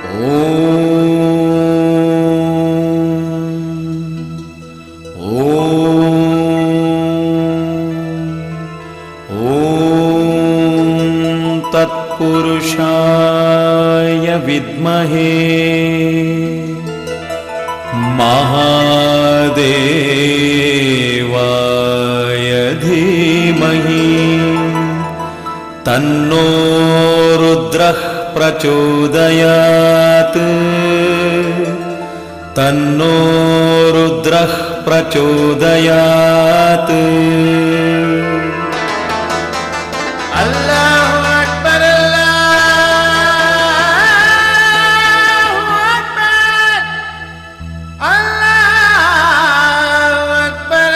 ॐ तत्पुरुषाय विद्महे महादेवाय धीमहि तन्नो रुद्रः प्रचोदयात् तन्नो रुद्रः प्रचोदयात् अल्लाहु अक्बर अल्लाहु अक्बर अल्लाहु अक्बर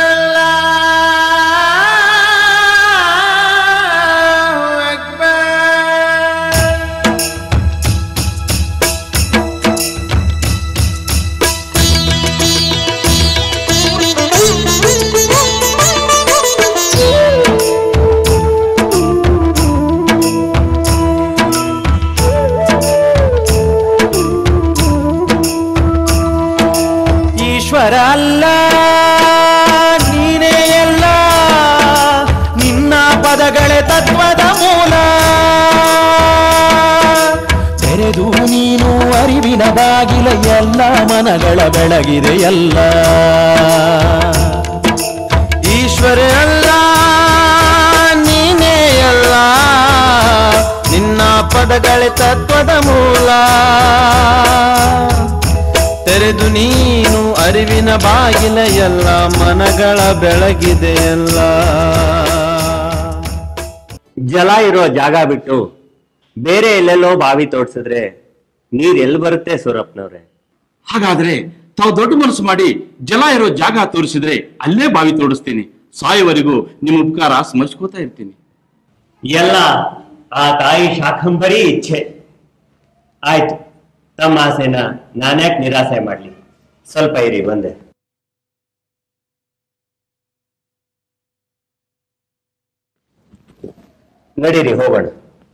अल्लाहु अक्बर ಈಶ್ವರ ಅಲ್ಲ ನೀನೇ ಎಲ್ಲ ನಿನ್ನ ಪದಗಳೇ ತತ್ವದ ಮೂಲ ತೆರೆದು ನೀನು ಅರಿವಿನ ಬಾಗಿಲ ಎಲ್ಲ ಮನಗಳ ಬೆಳಗಿದೆ ಎಲ್ಲ ಈಶ್ವರ ಅಲ್ಲ ನೀನೇ ಎಲ್ಲ ನಿನ್ನ ಪದಗಳೇ ತತ್ವದ ಮೂಲ ತೆರೆದು ನೀನು ಅರಿವಿನ ಬಾಗಿಲ ಎಲ್ಲ ಮನಗಳ ಬೆಳಗಿದೆ ಎಲ್ಲ ಜಲ ಇರೋ ಜಾಗ ಬಿಟ್ಟು ಬೇರೆ ಎಲ್ಲೆಲ್ಲೋ ಬಾವಿ ತೋಡ್ಸಿದ್ರೆ ನೀರ್ ಎಲ್ಲಿ ಬರುತ್ತೆ ಸೂರಪ್ಪನವ್ರೆ ಹಾಗಾದ್ರೆ ತಾವು ದೊಡ್ಡ ಮನಸ್ಸು ಮಾಡಿ ಜಲ ಇರೋ ಜಾಗ ತೋರಿಸಿದ್ರೆ ಅಲ್ಲೇ ಬಾವಿ ತೋಡಿಸ್ತೀನಿ ಸಾಯೋವರೆಗೂ ನಿಮ್ಮ ಉಪಕಾರ ಸ್ಮರಿಸ್ಕೋತಾ ಇರ್ತೀನಿ ಎಲ್ಲ ಆ ತಾಯಿ ಶಾಕಂಬರಿ ಇಚ್ಛೆ ಆಯ್ತು ತಮ್ಮ ಆಸೆನ ನಾನ್ಯಾಕೆ ನಿರಾಸೆ ಮಾಡ್ಲಿ ಸ್ವಲ್ಪ ಇರಿ ಬಂದೆ ನಡೀರಿ ಹೋಗೋಣ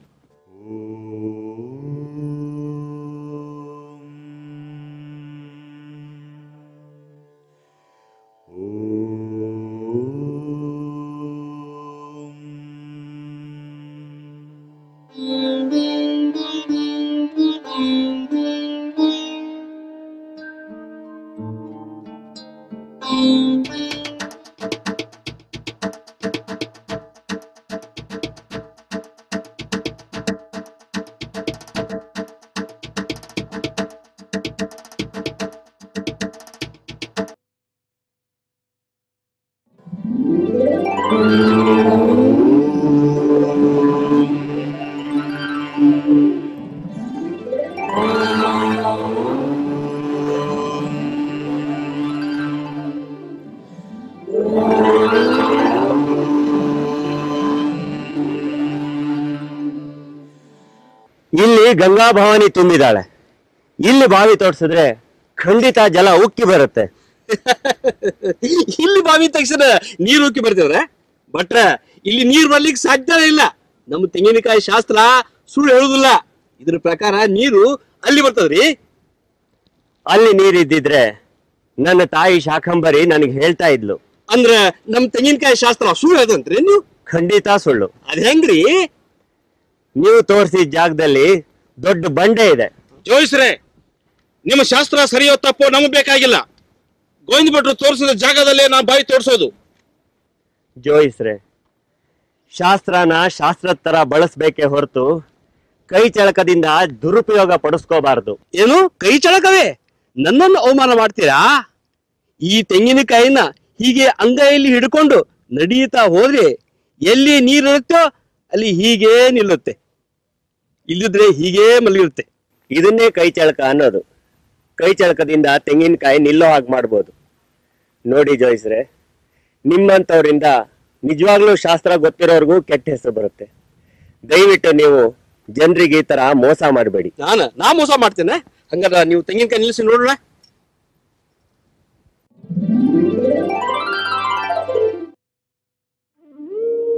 ಇಲ್ಲಿ ಗಂಗಾ ಭವಾನಿ ತುಂಬಿದಾಳೆ ಇಲ್ಲಿ ಬಾವಿ ತೋಡ್ಸಿದ್ರೆ ಖಂಡಿತ ಜಲ ಉಕ್ಕಿ ಬರುತ್ತೆ ಇಲ್ಲಿ ಬಾವಿ ತಕ್ಷಣ ನೀರು ಉಕ್ಕಿ ಬರ್ತೀವ್ರೆ ಬಟ್ರ ಇಲ್ಲಿ ನೀರ್ ಬರ್ಲಿಕ್ಕೆ ಸಾಧ್ಯನೇ ಇಲ್ಲ ನಮ್ಮ ತೆಂಗಿನಕಾಯಿ ಶಾಸ್ತ್ರ ಸುಳ್ಳು ಹೇಳುದಿಲ್ಲ ಇದ್ರ ಪ್ರಕಾರ ನೀರು ಅಲ್ಲಿ ಬರ್ತದ್ರಿ ಅಲ್ಲಿ ನೀರಿದ್ದಿದ್ರೆ ನನ್ನ ತಾಯಿ ಶಾಕಂಬರಿ ನನಗೆ ಹೇಳ್ತಾ ಇದ್ಲು ಅಂದ್ರ ನಮ್ ತೆಂಗಿನಕಾಯಿ ಶಾಸ್ತ್ರ ಸುಳ್ಳು ಹೇಳ್ದಂತ್ರಿ ನೀವು ಖಂಡಿತ ಸುಳ್ಳು ಅದ್ ಹೆಂಗ್ರಿ ನೀವು ತೋರಿಸಿದ ಜಾಗದಲ್ಲಿ ದೊಡ್ಡ ಬಂಡೆ ಇದೆ ಜೋಯಿಸ್ರೆ ನಿಮ್ಮ ಶಾಸ್ತ್ರ ಸರಿಯೋ ತಪ್ಪೋ ನಮಗ್ ಬೇಕಾಗಿಲ್ಲ ಗೋವಿಂದ ಭಟ್ರು ತೋರಿಸಿದ ಜಾಗದಲ್ಲೇ ನಾ ಬಾಯಿ ತೋರಿಸೋದು ಜೋಯಿಸ್ರೆ ಶಾಸ್ತ್ರನ ಶಾಸ್ತ್ರದ ತರ ಬಳಸ್ಬೇಕೇ ಹೊರತು ಕೈ ಚಳಕದಿಂದ ದುರುಪಯೋಗ ಪಡಿಸ್ಕೋಬಾರ್ದು ಏನು ಕೈ ಚಳಕವೇ ನನ್ನನ್ನು ಅವಮಾನ ಮಾಡ್ತೀರಾ ಈ ತೆಂಗಿನಕಾಯಿನ ಹೀಗೆ ಅಂಗೈಯಲ್ಲಿ ಹಿಡ್ಕೊಂಡು ನಡೀತಾ ಹೋದ್ರೆ ಎಲ್ಲಿ ನೀರಿರುತ್ತೋ ಅಲ್ಲಿ ಹೀಗೇ ನಿಲ್ಲುತ್ತೆ ಇಲ್ಲಿದ್ರೆ ಹೀಗೇ ಮಲಗಿರುತ್ತೆ ಇದನ್ನೇ ಕೈ ಚಳಕ ಅನ್ನೋದು ಕೈ ಚಳಕದಿಂದ ತೆಂಗಿನಕಾಯಿ ನಿಲ್ಲೋ ಹಾಗೆ ಮಾಡ್ಬೋದು ನೋಡಿ ಜೋಯಿಸ್ರೆ ನಿಮ್ಮಂಥವ್ರಿಂದ ನಿಜವಾಗ್ಲೂ ಶಾಸ್ತ್ರ ಗೊತ್ತಿರೋರ್ಗೂ ಕೆಟ್ಟ ಹೆಸರು ಬರುತ್ತೆ ದಯವಿಟ್ಟು ನೀವು ಜನರಿಗೆ ಈ ತರ ಮೋಸ ಮಾಡಬೇಡಿ ನಾನು ನಾ ಮೋಸ ಮಾಡ್ತೇನೆ ಹಂಗಾರ ನೀವು ತೆಂಗಿನಕಾಯಿ ನಿಲ್ಲಿಸಿ ನೋಡೋಣ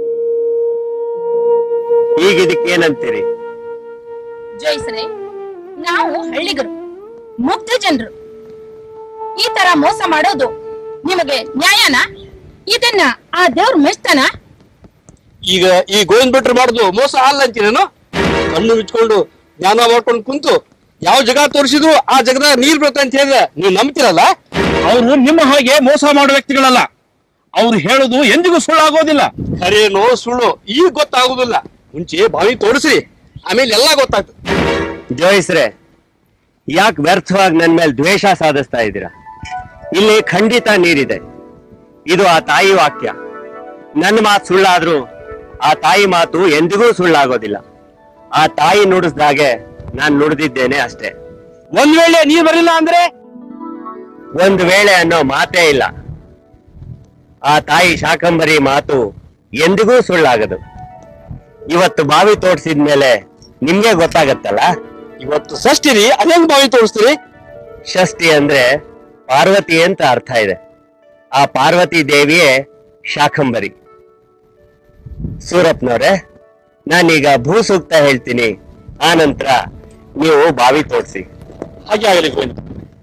ಈಗ ಇದಕ್ಕೆ ಏನಂತೀರಿ ಜೋಯಿಸ್ರೆ ನಾವು ಹಳ್ಳಿಗರು ಮುಗ್ಧ ಜನರು ಈ ತರ ಮೋಸ ಮಾಡೋದು ನಿಮಗೆ ನ್ಯಾಯನಾ ಇದನ್ನ ಆ ದೇವ್ರ ಮೆಚ್ತಾನ ಈಗ ಈ ಗೋವಿಂದ ಭಟ್ರು ಮಾಡುದು ಮೋಸ ಅಲ್ಲ ಅಂತೀನೇನು ಕಣ್ಣು ಬಿಚ್ಕೊಂಡು ಜ್ಞಾನ ಮಾಡ್ಕೊಂಡು ಕುಂತು ಯಾವ ಜಗ ತೋರಿಸಿದ್ರು ಆ ಜಗದಾಗ ನೀರ್ ಬರುತ್ತೆ ಅಂತ ಹೇಳಿದ್ರೆ ನೀವು ನಂಬ್ತಿರಲ್ಲ ಅವರು ನಿಮ್ಮ ಹಾಗೆ ಮೋಸ ಮಾಡುವ ವ್ಯಕ್ತಿಗಳಲ್ಲ ಅವ್ರು ಹೇಳುದು ಎಂದಿಗೂ ಸುಳ್ಳಾಗೋದಿಲ್ಲ ಖರೇನೋ ಸುಳ್ಳು ಈಗ ಗೊತ್ತಾಗುದಿಲ್ಲ ಮುಂಚೆ ಬಾವಿ ತೋರಿಸ್ರಿ ಆಮೇಲೆ ಎಲ್ಲ ಗೊತ್ತಾಗ್ತದೆ ಜೋಯಿಸ್ರೆ ಯಾಕೆ ವ್ಯರ್ಥವಾಗಿ ನನ್ನ ಮೇಲೆ ದ್ವೇಷ ಸಾಧಿಸ್ತಾ ಇದ್ದೀರಾ ಇಲ್ಲಿ ಖಂಡಿತ ನೀರಿದೆ ಇದು ಆ ತಾಯಿ ವಾಕ್ಯ ನನ್ನ ಮಾತು ಸುಳ್ಳಾದ್ರೂ ಆ ತಾಯಿ ಮಾತು ಎಂದಿಗೂ ಸುಳ್ಳಾಗೋದಿಲ್ಲ ಆ ತಾಯಿ ನುಡಿಸ್ದಾಗೆ ನಾನು ನುಡಿದಿದ್ದೇನೆ ಅಷ್ಟೇ ಒಂದ್ ವೇಳೆ ನೀರ್ ಬರಲಿಲ್ಲ ಅಂದ್ರೆ ಒಂದು ವೇಳೆ ಅನ್ನೋ ಮಾತೇ ಇಲ್ಲ ಆ ತಾಯಿ ಶಾಕಂಬರಿ ಮಾತು ಎಂದಿಗೂ ಸುಳ್ಳಾಗದು ಇವತ್ತು ಬಾವಿ ತೋಡ್ಸಿದ್ಮೇಲೆ ನಿಮ್ಗೆ ಗೊತ್ತಾಗತ್ತಲ್ಲ ಇವತ್ತು ಷಷ್ಠಿ ರೀ ಅದೇಂಗ್ ಬಾವಿ ತೋರಿಸ್ತೀರಿ ಷಷ್ಠಿ ಅಂದ್ರೆ ಪಾರ್ವತಿ ಅಂತ ಅರ್ಥ ಇದೆ ಆ ಪಾರ್ವತಿ ದೇವಿಯೇ ಶಾಕಂಬರಿ ಸೂರಪ್ನವ್ರೆ ನಾನೀಗ ಭೂ ಸೂಕ್ತ ಹೇಳ್ತೀನಿ ಆ ನಂತರ ನೀವು ಬಾವಿ ತೋಡ್ಸಿ ಹಾಗೆ ಆಗಲಿ ಗೋವಿಂದ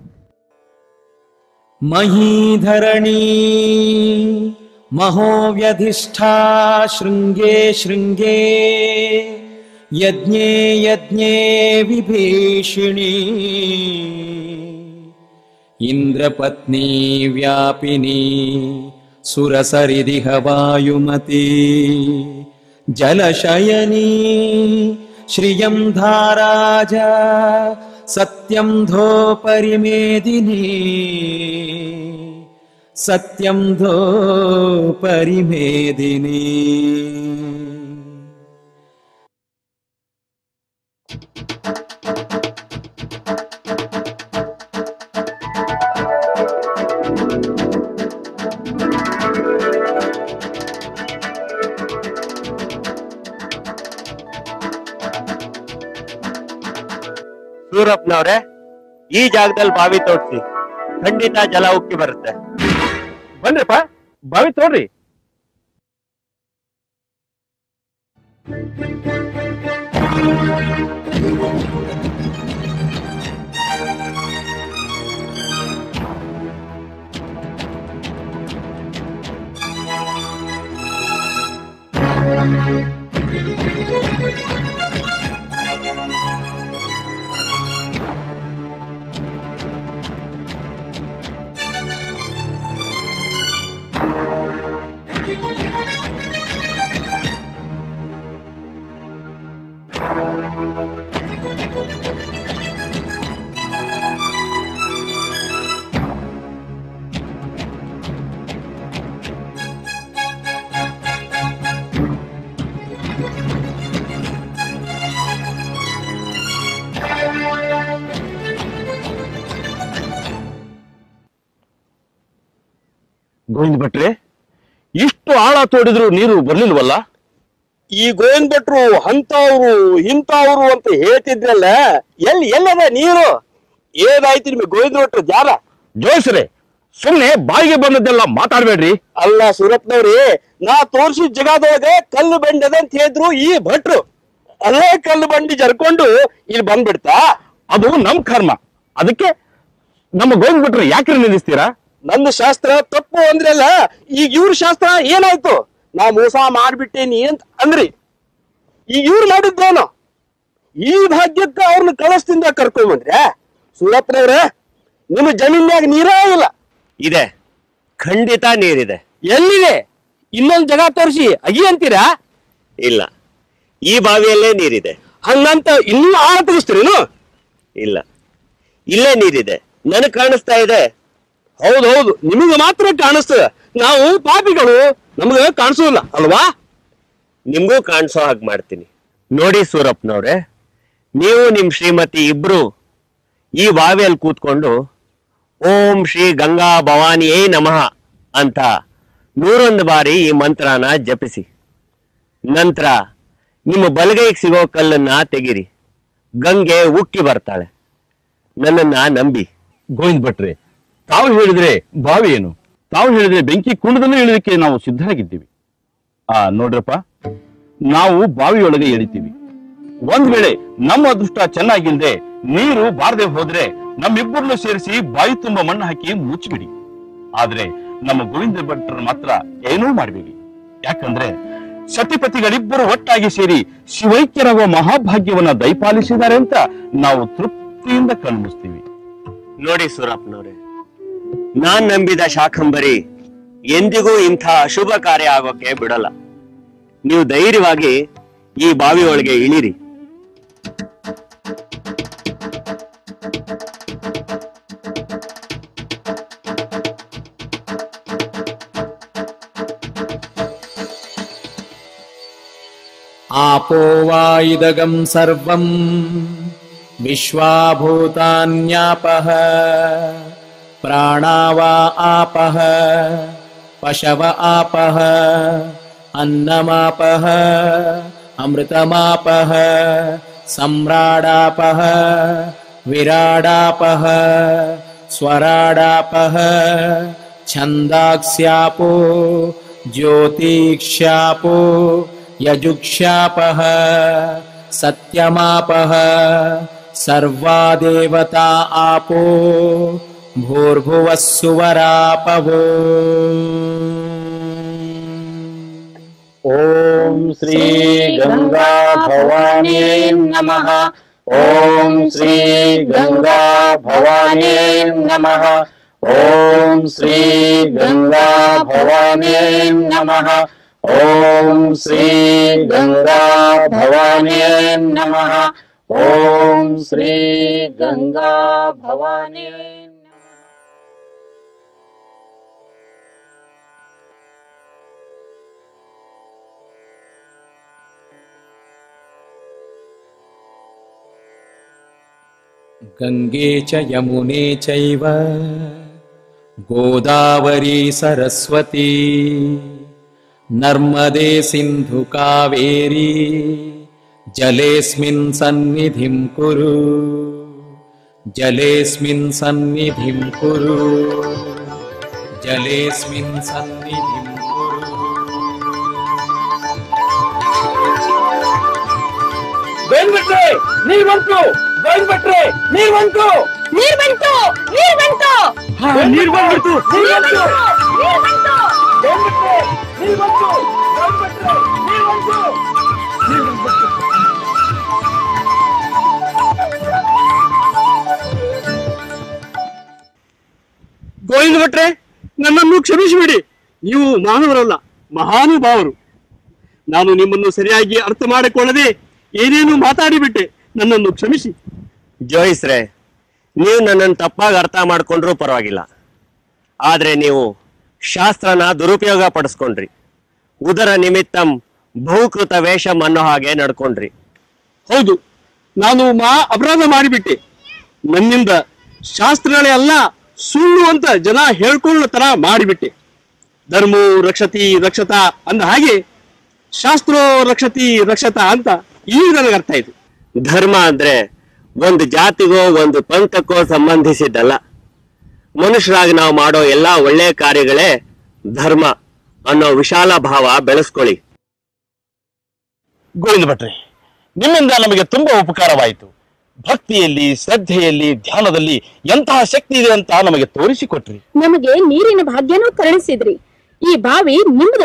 महीधरणी महोव्यधिष्ठा शृङ्गे शृङ्गे यज्ञे यज्ञे विभीषिणी इन्द्रपत्नी व्यापिनी सुरसरिदिह वायुमती जलशयनी श्रियं धाराज सत्यं धो परिमेदिनी सत्यं धो परिमेदिनी ಸೂರಪ್ನವ್ರೆ ಈ ಜಾಗದಲ್ಲಿ ಬಾವಿ ತೋಡ್ಸಿ ಖಂಡಿತ ಜಲ ಉಕ್ಕಿ ಬರುತ್ತೆ ಬನ್ರಿಪ್ಪ ಬಾವಿ ತೋಡ್ರಿ ಗೋವಿಂದ ಭಟ್ರೆ ಇಷ್ಟು ಆಳ ತೋಡಿದ್ರು ನೀರು ಬರ್ಲಿಲ್ವಲ್ಲ ಈ ಗೋವಿಂದ ಭಟ್ರು ಅಂತವ್ರು ಇಂಥವ್ರು ಅಂತ ಹೇಳ್ತಿದ್ರಲ್ಲ ಎಲ್ಲಿ ಎಲ್ಲದ ನೀರು ಏನಾಯ್ತು ನಿಮಗೆ ಗೋವಿಂದ ಭಟ್ರು ಜಾರ ಜೋಯಿಸ್ರೆ ಸುಮ್ನೆ ಬಾಯಿಗೆ ಬಂದದ್ದೆಲ್ಲ ಮಾತಾಡ್ಬೇಡ್ರಿ ಅಲ್ಲ ಸೂರತ್ನವ್ರಿ ನಾ ತೋರ್ಸಿದ ಜಗದೊಳಗೆ ಕಲ್ಲು ಬಂಡಿ ಅದ ಅಂತ ಹೇಳಿದ್ರು ಈ ಭಟ್ರು ಅಲ್ಲೇ ಕಲ್ಲು ಬಂಡಿ ಜರ್ಕೊಂಡು ಇಲ್ಲಿ ಬಂದ್ಬಿಡ್ತಾ ಅದು ನಮ್ ಕರ್ಮ ಅದಕ್ಕೆ ನಮ್ಮ ಗೋವಿಂದ ಭಟ್ರು ಯಾಕೆ ನಿಲ್ಲಿಸ್ತೀರಾ ನನ್ನ ಶಾಸ್ತ್ರ ತಪ್ಪು ಅಂದ್ರಲ್ಲ ಈಗ ಇವ್ರ ಶಾಸ್ತ್ರ ಏನಾಯ್ತು ನಾ ಮೋಸ ಮಾಡ್ಬಿಟ್ಟೇನಿ ಅಂತ ಅಂದ್ರಿ ಈಗ ಇವ್ರು ಮಾಡಿದ್ದೇನು ಈ ಭಾಗ್ಯಕ್ಕೆ ಅವ್ರನ್ನ ಕಳಸದಿಂದ ಕರ್ಕೊಂಡ್ ಬಂದ್ರೆ ಸೂರಪ್ಪನವ್ರ ನಿಮ್ಮ ಜಮೀನ್ಯಾಗ ನೀರೇ ಇಲ್ಲ ಇದೆ ಖಂಡಿತ ನೀರಿದೆ ಎಲ್ಲಿದೆ ಇನ್ನೊಂದ್ ಜಾಗ ತೋರಿಸಿ ಅಗಿ ಅಂತೀರಾ ಇಲ್ಲ ಈ ಬಾವಿಯಲ್ಲೇ ನೀರಿದೆ ಹಂಗಂತ ಇನ್ನೂ ಆಳ ತೆಗಿಸ್ತೀರೇನು ಇಲ್ಲ ಇಲ್ಲೇ ನೀರಿದೆ ನನಗ್ ಕಾಣಿಸ್ತಾ ಇದೆ ಹೌದು ಹೌದು ನಿಮಗೆ ಮಾತ್ರ ಕಾಣಿಸ್ತದ ನಾವು ಪಾಪಿಗಳು ನಮ್ಗೆ ಕಾಣಿಸೋದಿಲ್ಲ ಅಲ್ವಾ ನಿಮ್ಗೂ ಕಾಣಿಸೋ ಹಾಗೆ ಮಾಡ್ತೀನಿ ನೋಡಿ ಸೂರಪ್ಪನವ್ರೆ ನೀವು ನಿಮ್ ಶ್ರೀಮತಿ ಇಬ್ರು ಈ ಬಾವಿಯಲ್ಲಿ ಕೂತ್ಕೊಂಡು ಓಂ ಶ್ರೀ ಗಂಗಾ ಭವಾನಿಯೇ ನಮಃ ಅಂತ ನೂರೊಂದು ಬಾರಿ ಈ ಮಂತ್ರನ ಜಪಿಸಿ ನಂತರ ನಿಮ್ಮ ಬಲಗೈಗೆ ಸಿಗೋ ಕಲ್ಲನ್ನ ತೆಗಿರಿ ಗಂಗೆ ಉಕ್ಕಿ ಬರ್ತಾಳೆ ನನ್ನನ್ನ ನಂಬಿ ಗೋವಿಂದ ಭಟ್ರೆ ತಾವು ಹೇಳಿದ್ರೆ ಬಾವಿ ಏನು ತಾವು ಹೇಳಿದ್ರೆ ಬೆಂಕಿ ಕುಂಡದಲ್ಲೂ ಇಳಿದಕ್ಕೆ ನಾವು ಸಿದ್ಧರಾಗಿದ್ದೀವಿ ಆ ನೋಡ್ರಪ್ಪ ನಾವು ಬಾವಿಯೊಳಗೆ ಎಳಿತೀವಿ ಒಂದ್ ವೇಳೆ ನಮ್ಮ ಅದೃಷ್ಟ ಚೆನ್ನಾಗಿಲ್ದೆ ನೀರು ಬಾರದೆ ಹೋದ್ರೆ ನಮ್ಮಿಬ್ಬರನ್ನು ಸೇರಿಸಿ ಬಾಯಿ ತುಂಬ ಮಣ್ಣು ಹಾಕಿ ಮುಚ್ಚಿಬಿಡಿ ಆದ್ರೆ ನಮ್ಮ ಗೋವಿಂದ ಭಟ್ರು ಮಾತ್ರ ಏನೂ ಮಾಡಬೇಡಿ ಯಾಕಂದ್ರೆ ಸತಿಪತಿಗಳಿಬ್ಬರು ಒಟ್ಟಾಗಿ ಸೇರಿ ಶಿವೈಕ್ಯರಾಗುವ ಮಹಾಭಾಗ್ಯವನ್ನ ದಯಪಾಲಿಸಿದ್ದಾರೆ ಅಂತ ನಾವು ತೃಪ್ತಿಯಿಂದ ಕಣ್ಮುಸ್ತೀವಿ ನೋಡಿ ಸೂರಪ್ಪನವ್ರೆ ನಾನ್ ನಂಬಿದ ಶಾಖಂಬರಿ ಎಂದಿಗೂ ಇಂಥ ಅಶುಭ ಕಾರ್ಯ ಆಗೋಕೆ ಬಿಡಲ್ಲ ನೀವು ಧೈರ್ಯವಾಗಿ ಈ ಬಾವಿ ಒಳಗೆ ಇಳಿರಿ आपो वा इदगम् सर्वम् विश्वाभूतान्यापः प्राणा वा आपः पशव आपः अन्नमापः अमृतमापः सम्राडापः विराडापः स्वराडापः छन्दाक्स्यापो ज्योतिक्ष्यापो यजुक्षापः सत्यमापः सर्वा देवता आपो भूर्भुवः सुवरापवो ಓಂ ಶ್ರೀ ಗಂಗಾ ಭವಾನೇ ನಮಃ ಓಂ ಶ್ರೀ ಗಂಗಾ ಭವಾನೇ ನಮಃ ಓಂ ಶ್ರೀ ಗಂಗಾ ಭವಾನೇ ನಮಃ ಓಂ ಶ್ರೀ ಗಂಗಾ ಭವಾನೇ ನಮಃ ಓಂ ಶ್ರೀ ಗಂಗಾ ಭವಾನೇ गङ्गे च यमुने चैव गोदावरी सरस्वती नर्मदे सिन्धु कावेरी जलेऽस्मिन् सन्निधिं कुरु जलेऽस्मिन् सन्निधिं कुरु जलेऽस्मिन् सन्निधिं कुरु ಗೋವಿಂದ್ಭಟ್ರೆ ನೀರ್ ಬಂತು ಗೋವಿಂದ್ಭಟ್ರೆ ನೀರ್ ಬಂತು ನೀರ್ ಬಂತು ನೀರ್ ಬಂತು ನೀರ್ ಬಂದ್ಬಿಡ್ತು ನೀರ್ ಬಂತು ನೀರ್ ಬಂತು ನೀರ್ ಬಂತು ಗೋವಿಂದ್ಭಟ್ರೆ ನೀರ್ ಬಂತು ಗೋವಿಂದ ಭಟ್ರೆ ನನ್ನನ್ನು ಕ್ಷಮಿಸಿಬಿಡಿ ನೀವು ಮಾನವರಲ್ಲ ಮಹಾನುಭಾವರು ನಾನು ನಿಮ್ಮನ್ನು ಸರಿಯಾಗಿ ಅರ್ಥ ಮಾಡಿಕೊಳ್ಳದೆ ಏನೇನು ಮಾತಾಡಿಬಿಟ್ಟೆ ನನ್ನನ್ನು ಕ್ಷಮಿಸಿ ಜೋಯಿಸ್ರೆ ನೀವು ನನ್ನನ್ನು ತಪ್ಪಾಗಿ ಅರ್ಥ ಮಾಡ್ಕೊಂಡ್ರೂ ಪರವಾಗಿಲ್ಲ ಆದ್ರೆ ನೀವು ಶಾಸ್ತ್ರನ ದುರುಪಯೋಗ ಪಡಿಸ್ಕೊಂಡ್ರಿ ಉದರ ನಿಮಿತ್ತಂ ಬಹುಕೃತ ವೇಷಂ ಅನ್ನೋ ಹಾಗೆ ನಡ್ಕೊಂಡ್ರಿ ಹೌದು ನಾನು ಮಹಾ ಅಪರಾಧ ಮಾಡಿಬಿಟ್ಟೆ ನನ್ನಿಂದ ಶಾಸ್ತ್ರಗಳೇ ಅಲ್ಲ ಸುಳ್ಳು ಅಂತ ಜನ ಹೇಳ್ಕೊಳ್ಳೋ ತರ ಮಾಡಿಬಿಟ್ಟೆ ಧರ್ಮೋ ರಕ್ಷತಿ ರಕ್ಷತಾ ಅಂದ ಹಾಗೆ ಶಾಸ್ತ್ರೋ ರಕ್ಷತಿ ರಕ್ಷತಾ ಅಂತ ಈಗ ನನಗೆ ಅರ್ಥ ಆಯ್ತು ಧರ್ಮ ಅಂದ್ರೆ ಒಂದು ಜಾತಿಗೋ ಒಂದು ಪಂಥಕ್ಕೋ ಸಂಬಂಧಿಸಿದ್ದಲ್ಲ ಮನುಷ್ಯರಾಗಿ ನಾವು ಮಾಡೋ ಎಲ್ಲಾ ಒಳ್ಳೆ ಕಾರ್ಯಗಳೇ ಧರ್ಮ ಅನ್ನೋ ವಿಶಾಲ ಭಾವ ಬೆಳೆಸ್ಕೊಳ್ಳಿ ಗೋವಿಂದ ಭಟ್ರೆ ನಿಮ್ಮಿಂದ ನಮಗೆ ತುಂಬಾ ಉಪಕಾರವಾಯಿತು ಭಕ್ತಿಯಲ್ಲಿ ಶ್ರದ್ಧೆಯಲ್ಲಿ ಧ್ಯಾನದಲ್ಲಿ ಎಂತಹ ಶಕ್ತಿ ಇದೆ ಅಂತ ನಮಗೆ ತೋರಿಸಿಕೊಟ್ರಿ ನಮಗೆ ನೀರಿನ ಭಾಗ್ಯನೂ ಕರುಣಿಸಿದ್ರಿ ಈ ಬಾವಿ ನಿಮ್ದು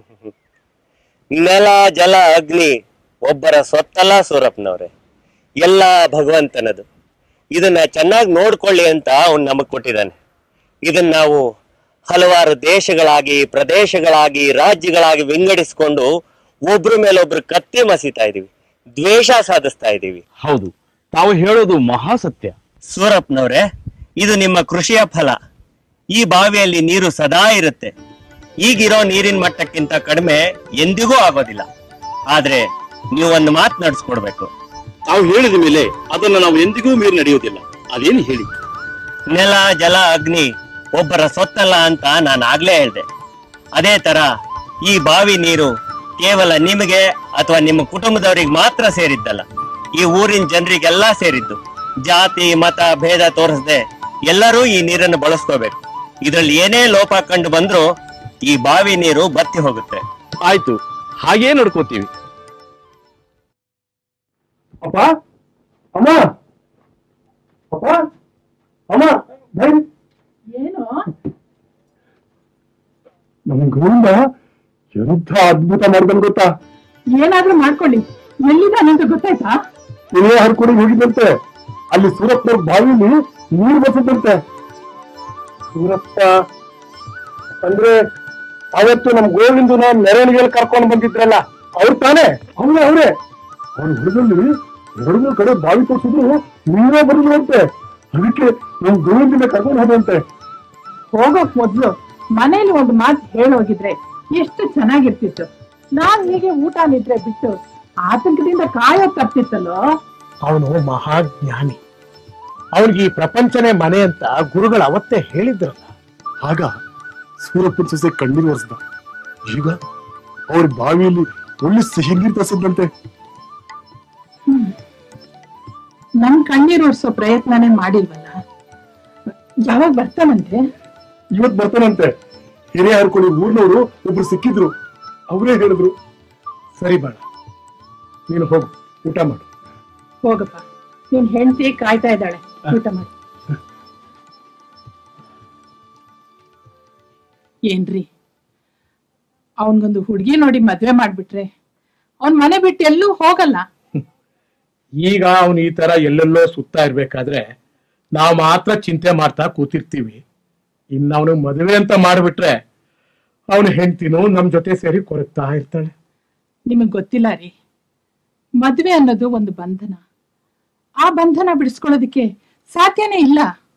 ನೆಲ ಜಲ ಅಗ್ನಿ ಒಬ್ಬರ ಸ್ವತ್ತಲ್ಲ ಸೂರಪ್ಪನವ್ರೆ ಎಲ್ಲ ಭಗವಂತನದು ಇದನ್ನ ಚೆನ್ನಾಗಿ ನೋಡ್ಕೊಳ್ಳಿ ಅಂತ ಅವ್ನು ನಮಗ್ ಕೊಟ್ಟಿದ್ದಾನೆ ಇದನ್ನ ನಾವು ಹಲವಾರು ದೇಶಗಳಾಗಿ ಪ್ರದೇಶಗಳಾಗಿ ರಾಜ್ಯಗಳಾಗಿ ವಿಂಗಡಿಸ್ಕೊಂಡು ಒಬ್ರ ಮೇಲೊಬ್ರು ಕತ್ತಿ ಮಸೀತಾ ಇದೀವಿ ದ್ವೇಷ ಸಾಧಿಸ್ತಾ ಇದೀವಿ ಹೌದು ತಾವು ಹೇಳೋದು ಮಹಾಸತ್ಯ ಸೂರಪ್ಪನವ್ರೆ ಇದು ನಿಮ್ಮ ಕೃಷಿಯ ಫಲ ಈ ಬಾವಿಯಲ್ಲಿ ನೀರು ಸದಾ ಇರುತ್ತೆ ಈಗಿರೋ ನೀರಿನ ಮಟ್ಟಕ್ಕಿಂತ ಕಡಿಮೆ ಎಂದಿಗೂ ಆಗೋದಿಲ್ಲ ಆದ್ರೆ ನೀವು ಒಂದು ಮಾತು ನಡ್ಸ್ಕೊಡ್ಬೇಕು ತಾವು ಹೇಳಿದ ಮೇಲೆ ಅದನ್ನು ನಾವು ಎಂದಿಗೂ ಮೀರಿ ನಡೆಯುವುದಿಲ್ಲ ಅದೇನು ಹೇಳಿ ನೆಲ ಜಲ ಅಗ್ನಿ ಒಬ್ಬರ ಸೊತ್ತಲ್ಲ ಅಂತ ನಾನು ಆಗ್ಲೇ ಹೇಳ್ದೆ ಅದೇ ತರ ಈ ಬಾವಿ ನೀರು ಕೇವಲ ನಿಮಗೆ ಅಥವಾ ನಿಮ್ಮ ಕುಟುಂಬದವರಿಗೆ ಮಾತ್ರ ಸೇರಿದ್ದಲ್ಲ ಈ ಊರಿನ ಜನರಿಗೆಲ್ಲ ಸೇರಿದ್ದು ಜಾತಿ ಮತ ಭೇದ ತೋರಿಸದೆ ಎಲ್ಲರೂ ಈ ನೀರನ್ನು ಬಳಸ್ಕೋಬೇಕು ಇದ್ರಲ್ಲಿ ಏನೇ ಲೋಪ ಕಂಡು ಬಂದ್ರೂ ಈ ಬಾವಿ ನೀರು ಬತ್ತಿ ಹೋಗುತ್ತೆ ಆಯ್ತು ಹಾಗೇ ನಡ್ಕೋತೀವಿ ಅಪ್ಪ ಅಮ್ಮ ಅಪ್ಪ ಅಮ್ಮ ಬನ್ನಿ ಏನು ನಮ್ ಗೌಂಡ ಎಂಥ ಅದ್ಭುತ ಮಾಡ್ದನ್ ಗೊತ್ತಾ ಏನಾದ್ರೂ ಮಾಡ್ಕೊಳ್ಳಿ ಎಲ್ಲಿದ್ದಾನಂತ ಗೊತ್ತಾಯ್ತಾ ಇಲ್ಲೇ ಹರ್ಕೊಂಡು ಹೋಗಿದ್ದಂತೆ ಅಲ್ಲಿ ಸೂರಪ್ಪನವ್ರ ಬಾವಿಲಿ ನೀರು ಬಸದಂತೆ ಸೂರಪ್ಪ ಅಂದ್ರೆ ಅವತ್ತು ನಮ್ ಗೋವಿಂದನ ಮೆರವಣಿಗೆಯಲ್ಲಿ ಕರ್ಕೊಂಡು ಬಂದಿದ್ರಲ್ಲ ಅವ್ರು ತಾನೇ ಅವ್ರೇ ಅವ್ರೆ ಅವ್ರ ಹುಡುಗಲ್ಲಿ ಎರಡು ಮೂರು ಕಡೆ ಬಾವಿ ತೋರಿಸಿದ್ರು ನೀರೇ ಬರುದಂತೆ ಅದಕ್ಕೆ ನಮ್ ಗೋವಿಂದನ ಕರ್ಕೊಂಡು ಹೋದಂತೆ ಹೋಗೋಕ್ ಮೊದ್ಲು ಮನೇಲಿ ಒಂದು ಮಾತು ಹೇಳೋಗಿದ್ರೆ ಎಷ್ಟು ಚೆನ್ನಾಗಿರ್ತಿತ್ತು ನಾನ್ ಹೀಗೆ ಊಟ ನಿದ್ರೆ ಬಿಟ್ಟು ಆತಂಕದಿಂದ ಕಾಯೋ ತಪ್ಪಿತ್ತಲ್ಲೋ ಅವನು ಮಹಾಜ್ಞಾನಿ ಅವನಿಗೆ ಈ ಪ್ರಪಂಚನೇ ಮನೆ ಅಂತ ಗುರುಗಳು ಅವತ್ತೇ ಹೇಳಿದ್ರಲ್ಲ ಆಗ ಸೂರಪ್ಪನ ಸೊಸೆ ಕಣ್ಣೀರು ಒರೆಸ್ದ ಈಗ ಅವ್ರ ಬಾವಿಯಲ್ಲಿ ಒಳ್ಳೆ ಸಿಹಿ ನೀರು ತರಿಸಿದಂತೆ ನನ್ ಕಣ್ಣೀರ್ ಒರ್ಸೋ ಪ್ರಯತ್ನನೇ ಮಾಡಿಲ್ವಲ್ಲ ಯಾವಾಗ ಬರ್ತಾನಂತೆ ಇವತ್ ಬರ್ತಾನಂತೆ ಹಿರಿಯ ಹರ್ಕೊಳ್ಳಿ ಊರ್ನವರು ಒಬ್ರು ಸಿಕ್ಕಿದ್ರು ಅವರೇ ಹೇಳಿದ್ರು ಸರಿ ಬಾಳ ನೀನು ಹೋಗು ಊಟ ಮಾಡು ಹೋಗಪ್ಪ ನಿನ್ ಹೆಂಡತಿ ಕಾಯ್ತಾ ಇದ್ದಾಳೆ ಊಟ ಮಾಡಿ ಏನ್ರಿ ಅವನ್ಗೊಂದು ಹುಡುಗಿ ನೋಡಿ ಮದ್ವೆ ಮಾಡ್ಬಿಟ್ರೆ ಅವನ್ ಮನೆ ಬಿಟ್ಟು ಎಲ್ಲೂ ಹೋಗಲ್ಲ ಈಗ ಅವನು ಈ ತರ ಎಲ್ಲೆಲ್ಲೋ ಸುತ್ತಾ ಇರ್ಬೇಕಾದ್ರೆ ನಾವು ಮಾತ್ರ ಚಿಂತೆ ಮಾಡ್ತಾ ಕೂತಿರ್ತೀವಿ ಇನ್ನು ಅವನಿಗೆ ಮದುವೆ ಅಂತ ಮಾಡ್ಬಿಟ್ರೆ ಅವನ ಹೆಂಡ್ತಿನೂ ನಮ್ ಜೊತೆ ಸೇರಿ ಕೊರಗ್ತಾ ಇರ್ತಾಳೆ ನಿಮಗ್ ಗೊತ್ತಿಲ್ಲ ರೀ ಮದ್ವೆ ಅನ್ನೋದು ಒಂದು ಬಂಧನ ಆ ಬಂಧನ ಬಿಡಿಸ್ಕೊಳ್ಳೋದಕ್ಕೆ ಸಾಧ್ಯನೇ ಇಲ್ಲ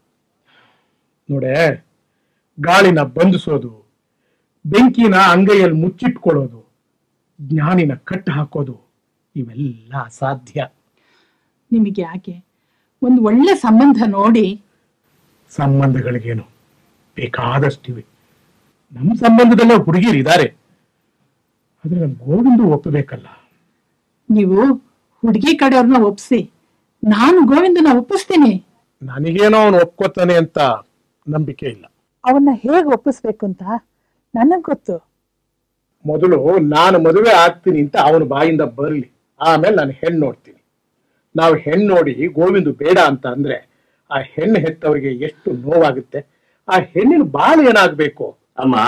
ನೋಡೆ ಗಾಳಿನ ಬಂಧಿಸೋದು ಬೆಂಕಿನ ಅಂಗೈಯಲ್ಲಿ ಮುಚ್ಚಿಟ್ಕೊಳ್ಳೋದು ಜ್ಞಾನಿನ ಕಟ್ಟು ಹಾಕೋದು ಇವೆಲ್ಲ ಅಸಾಧ್ಯ ನಿಮಗೆ ಯಾಕೆ ಒಂದು ಒಳ್ಳೆ ಸಂಬಂಧ ನೋಡಿ ಸಂಬಂಧಗಳಿಗೇನು ಬೇಕಾದಷ್ಟಿವೆ ನಮ್ಮ ಸಂಬಂಧದಲ್ಲೇ ಹುಡುಗಿರು ಇದ್ದಾರೆ ಆದ್ರೆ ನಮ್ ಗೋವಿಂದು ಒಪ್ಪಬೇಕಲ್ಲ ನೀವು ಹುಡುಗಿ ಕಡೆಯವ್ರನ್ನ ಒಪ್ಸಿ ನಾನು ಗೋವಿಂದನ ಒಪ್ಪಿಸ್ತೀನಿ ನನಗೇನೋ ಅವನು ಒಪ್ಕೋತಾನೆ ಅಂತ ನಂಬಿಕೆ ಇಲ್ಲ ಅವನ್ನ ಹೇಗ್ ಒಪ್ಪಿಸ್ಬೇಕು ಅಂತ ನನಗ್ ಗೊತ್ತು ಮೊದಲು ನಾನು ಮದುವೆ ಆಗ್ತೀನಿ ಅಂತ ಅವನ ಬಾಯಿಂದ ಬರಲಿ ಆಮೇಲೆ ನಾನು ಹೆಣ್ಣು ನೋಡ್ತೀನಿ ನಾವು ಹೆಣ್ಣು ನೋಡಿ ಗೋವಿಂದು ಬೇಡ ಅಂತ ಅಂದ್ರೆ ಆ ಹೆಣ್ಣು ಹೆತ್ತವರಿಗೆ ಎಷ್ಟು ನೋವಾಗುತ್ತೆ ಆ ಹೆಣ್ಣಿನ ಬಾಳು ಏನಾಗ್ಬೇಕು ಅಮ್ಮ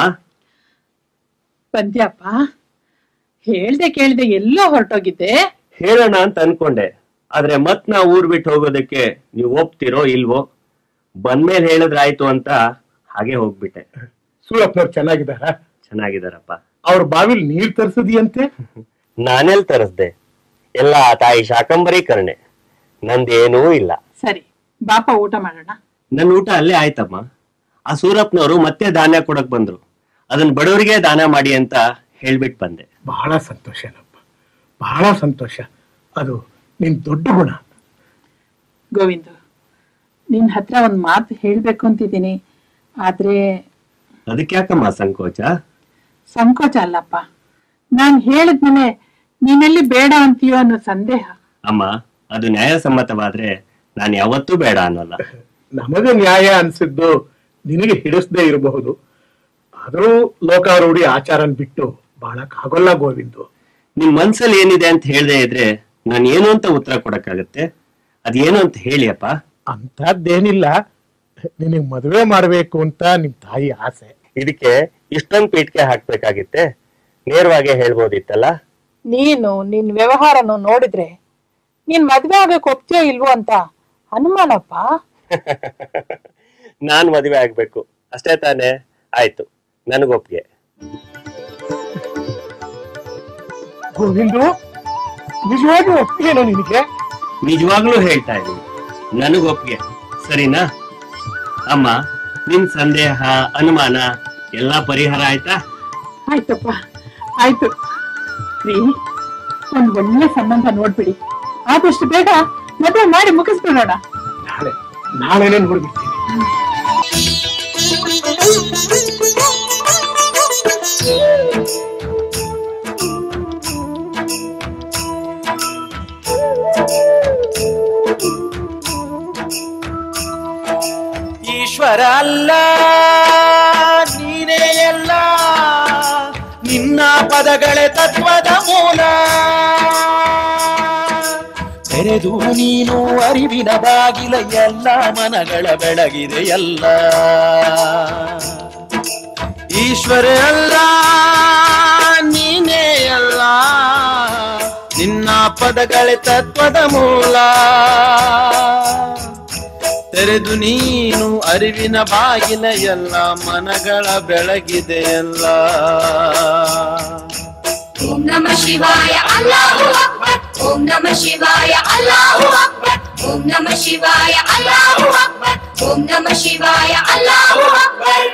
ಪಂದ್ಯಪ್ಪ ಹೇಳ್ದೆ ಕೇಳ್ದೆ ಎಲ್ಲೋ ಹೊರಟೋಗಿದ್ದೆ ಹೇಳೋಣ ಅಂತ ಅನ್ಕೊಂಡೆ ಆದ್ರೆ ಮತ್ ನಾ ಊರ್ ಬಿಟ್ಟು ಹೋಗೋದಕ್ಕೆ ನೀವು ಒಪ್ತಿರೋ ಇಲ್ವೋ ಬಂದ್ಮೇಲೆ ಹೇಳಿದ್ರಾಯ್ತು ಅಂತ ಹಾಗೆ ಹೋಗ್ಬಿಟ್ಟೆ ಸೂರಪ್ಪನವ್ರು ಚೆನ್ನಾಗಿದ್ದಾರ ಚೆನ್ನಾಗಿದಾರಪ್ಪ ಅವ್ರ ಬಾವಿಲ್ ನೀರ್ ತರಿಸಿದಿಯಂತೆ ನಾನೆಲ್ ತರಿಸ್ದೆ ಎಲ್ಲ ಆ ತಾಯಿ ಶಾಕಂಬರಿ ಕರ್ಣೆ ನಂದೇನೂ ಇಲ್ಲ ಸರಿ ಬಾಪ ಊಟ ಮಾಡೋಣ ನನ್ನ ಊಟ ಅಲ್ಲೇ ಆಯ್ತಮ್ಮ ಆ ಸೂರಪ್ಪನವರು ಮತ್ತೆ ಧಾನ್ಯ ಕೊಡಕ್ ಬಂದ್ರು ಅದನ್ನ ಬಡವರಿಗೆ ದಾನ ಮಾಡಿ ಅಂತ ಹೇಳ್ಬಿಟ್ ಬಂದೆ ಬಹಳ ಸಂತೋಷನಪ್ಪ ಬಹಳ ಸಂತೋಷ ಅದು ನಿನ್ ದೊಡ್ಡ ಗುಣ ಗೋವಿಂದು ನಿನ್ ಹತ್ರ ಒಂದ್ ಮಾತು ಹೇಳ್ಬೇಕು ಅಂತಿದ್ದೀನಿ ಆದ್ರೆ ಅದಕ್ಕೆ ಯಾಕಮ್ಮ ಸಂಕೋಚ ಸಂಕೋಚ ಅಲ್ಲಪ್ಪ ನಾನ್ ಹೇಳಿದ್ಮೇಲೆ ನೀನೆಲ್ಲಿ ಬೇಡ ಅಂತೀಯೋ ಅನ್ನೋ ಸಂದೇಹ ಅಮ್ಮ ಅದು ನ್ಯಾಯಸಮ್ಮತವಾದ್ರೆ ನಾನು ಯಾವತ್ತೂ ಬೇಡ ಅನ್ನೋಲ್ಲ ನಮಗೆ ನ್ಯಾಯ ಅನ್ಸಿದ್ದು ನಿನಗೆ ಹಿಡಿಸದೇ ಇರಬಹುದು ಆದರೂ ಲೋಕಾರೂಢಿ ಆಚಾರನ್ ಬಿಟ್ಟು ಬಾಳಕ್ಕಾಗಲ್ಲ ಗೋವಿಂದು ನಿಮ್ ಮನ್ಸಲ್ಲಿ ಏನಿದೆ ಅಂತ ಹೇಳ್ದೆ ಇದ್ರೆ ನಾನು ಏನು ಅಂತ ಉತ್ತರ ಕೊಡಕ್ಕಾಗತ್ತೆ ಅದೇನು ಅಂತ ಹೇಳಿ ಅಪ್ಪ ಅಂತದ್ದೇನಿಲ್ಲ ನಿನಗೆ ಮದುವೆ ಮಾಡ್ಬೇಕು ಅಂತ ನಿಮ್ ತಾಯಿ ಆಸೆ ಇದಕ್ಕೆ ಇಷ್ಟೊಂದು ಪೀಠಕ್ಕೆ ಹಾಕ್ಬೇಕಾಗಿತ್ತೆ ನೇರವಾಗಿ ಹೇಳ್ಬೋದಿತ್ತಲ್ಲ ನೀನು ನಿನ್ ವ್ಯವಹಾರನು ನೋಡಿದ್ರೆ ನೀನ್ ಮದ್ವೆ ಆಗಕ್ ಒಪ್ತೀಯೋ ಇಲ್ವೋ ಅಂತ ಅನುಮಾನಪ್ಪ ನಾನ್ ಮದುವೆ ಆಗ್ಬೇಕು ಅಷ್ಟೇ ತಾನೇ ಆಯ್ತು ನನಗೊಪ್ಪಿಗೆ ಗೋವಿಂದು ನಿಜವಾಗಿ ಒಪ್ಪಿಗೆನೋ ನಿನಗೆ ನಿಜವಾಗ್ಲೂ ಹೇಳ್ತಾ ಇದ್ದೀನಿ ನನಗೊಪ್ಪಿಗೆ ಸರಿನಾ ಅಮ್ಮ ನಿನ್ ಸಂದೇಹ ಅನುಮಾನ ಎಲ್ಲಾ ಪರಿಹಾರ ಆಯ್ತಾ ಆಯ್ತಪ್ಪ ಆಯ್ತು ರೀ ಒಂದ್ ಒಳ್ಳೆ ಸಂಬಂಧ ನೋಡ್ಬಿಡಿ ಆದಷ್ಟು ಬೇಗ ಮದುವೆ ಮಾಡಿ ಮುಗಿಸ್ಬಿಡೋಣ ನಾಳೆ ನಾಳೆನೇ ನೋಡ್ಬಿಡ್ತೀನಿ ಈಶ್ವರ ಅಲ್ಲ ನೀನೇ ಎಲ್ಲ ನಿನ್ನ ಪದಗಳೇ ತತ್ವದ ಮೂಲ ತೆರೆ ತೆರೆದು ನೀನು ಅರಿವಿನ ಬಾಗಿಲ ಎಲ್ಲ ಮನಗಳ ಬೆಳಗಿದೆ ಎಲ್ಲ ಈಶ್ವರ ಅಲ್ಲ ನೀನೇ ಅಲ್ಲ ನಿನ್ನ ಪದಗಳೇ ತತ್ವದ ಮೂಲ ತೆರೆದು ನೀನು ಅರಿವಿನ ಬಾಗಿಲ ಎಲ್ಲ ಮನಗಳ ಬೆಳಗಿದೆ ಎಲ್ಲ ಓಂ ನಮ ಶಿವಾಯ ಅಲ್ಲಾಹು ಅಕ್ಬರ್ ಓಂ ನಮ ಶಿವಾಯ ಅಲ್ಲಾಹು ಅಕ್ಬರ್ ಓಂ ನಮ ಶಿವಾಯ ಅಲ್ಲಾಹು ಅಕ್ಬರ್ ಓಂ ನಮ ಶಿವಾಯ ಅಲ್ಲಾಹು ಅಕ್ಬರ್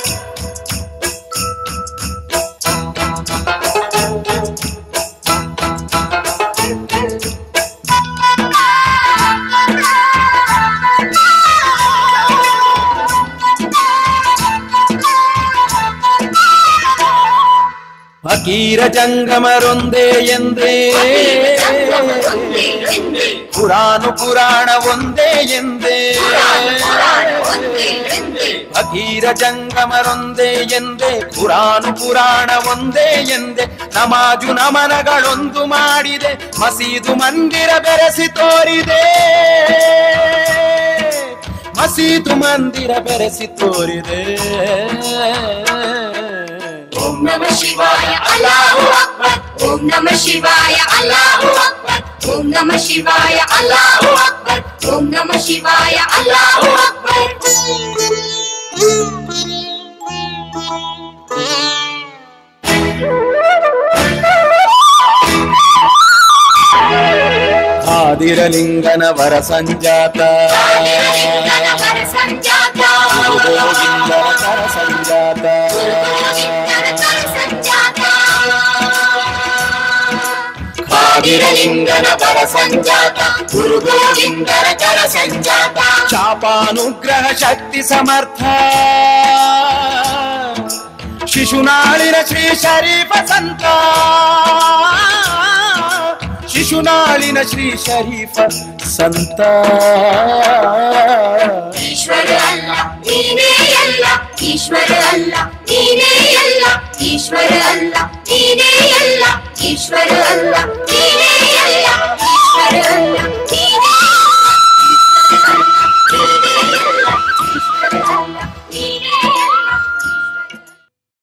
ಫಕೀರ ಜಂಗಮರೊಂದೇ ಎಂದೇ ಒಂದೇ ಎಂದೇ ಪುರಾಣ ಪುರಾಣ ಒಂದೇ ಎಂದೇ ಒಂದೇ ಎಂದೇ ಫಕೀರ ಜಂಗಮರೊಂದೇ ಎಂದೇ ಪುರಾಣ ಪುರಾಣ ಒಂದೇ ಎಂದೇ ನಮಾಜು ನಮನಗಳೊಂದು ಮಾಡಿದೆ ಮಸೀದು ಮಂದಿರ ಬೆರೆಸಿ ತೋರಿದೆ ಮಸೀದು ಮಂದಿರ ಬೆರೆಸಿ ತೋರಿದೆ ಓಂ ನಮ ಶಿವಾಯ ಅಲ್ಲಾಹು ಅಕ್ಬರ್ ಓಂ ನಮ ಶಿವಾಯ ಅಲ್ಲಾಹು ಅಕ್ಬರ್ ಓಂ ನಮ ಶಿವಾಯ ಅಲ್ಲಾಹು ಅಕ್ಬರ್ ಓಂ ನಮ ಶಿವಾಯ ಅಲ್ಲಾಹು ಅಕ್ಬರ್ ಆದಿರಲಿಂಗನ ವರ ಸಂಜಾತ ವರ ಸಂಜಾತ ಗೋವಿಂದನ ಕರ ಸಂಜಾತ ವರ ಸಂಜಾತ ಆದಿರಲಿಂಗನ ವರ ಸಂಜಾತ ಗುರು ಗೋವಿಂದರ ಕರ ಸಂಜಾತ ಚಾಪಾನುಗ್ರಹ ಶಕ್ತಿ ಸಮರ್ಥ ಶಿಶುನಾಳಿನ ಶ್ರೀ ಶರೀಫ ಸಂತ ಶಿಶುನಾಳಿನ ಶ್ರೀ ಶರೀಫ ಸಂತ ಈಶ್ವರ ಅಲ್ಲ ನೀನೇ ಅಲ್ಲ ಈಶ್ವರ ಅಲ್ಲ